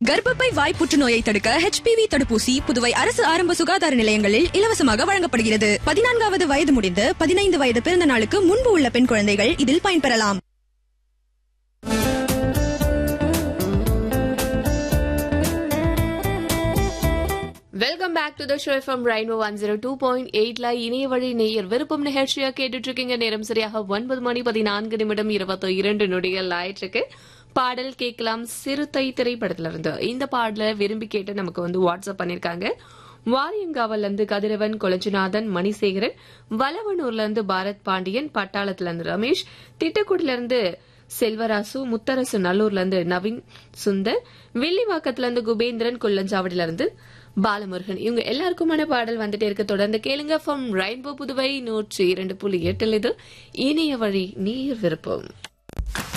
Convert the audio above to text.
கர்ப்பப்பை வாய் புற்றுநோயை தடுக்க ஹெச்பிவி தடுப்பூசி புதுவை அரசு ஆரம்ப சுகாதார நிலையங்களில் இலவசமாக வழங்கப்படுகிறது பதினான்காவது வயது முடிந்து பதினைந்து வயது பிறந்த நாளுக்கு முன்பு உள்ள பெண் குழந்தைகள் இதில் பயன்பெறலாம் welcome back to the show FM rainbow one zero two point எயிட்ல இணைய வழி நேயர் விருப்பம் நிகழ்ச்சியா கேட்டுட்டு இருக்கீங்க நேரம் சரியாக ஒன்பது மணி பதினான்கு நிமிடம் இருபத்தி இரண்டு நொடிகள் ஆயிட்டு இருக்கு பாடல் கேட்கலாம் சிறுத்தை திரைப்படத்துல இருந்து இந்த பாடலை விரும்பி கேட்டு நமக்கு வந்து வாட்ஸ்அப் பண்ணிருக்காங்க வாரியங்காவல்ல இருந்து கதிரவன் கொலஞ்சிநாதன் மணிசேகரன் வலவனூர்ல இருந்து பாரத் பாண்டியன் பட்டாளத்துல இருந்து ரமேஷ் திட்டக்குடில இருந்து செல்வராசு முத்தரசு நல்லூர்ல இருந்து நவீன் சுந்தர் வில்லிவாக்கத்துல இருந்து குபேந்திரன் குள்ளஞ்சாவடியில இருந்து பாலமுருகன் இவங்க எல்லாருக்குமான பாடல் வந்துட்டே இருக்க தொடர்ந்து கேளுங்க ஃப்ரம் ரெயின்போ புதுவை நூற்றி இரண்டு புள்ளி எட்டில் இது இணைய வழி நீர் விருப்பம்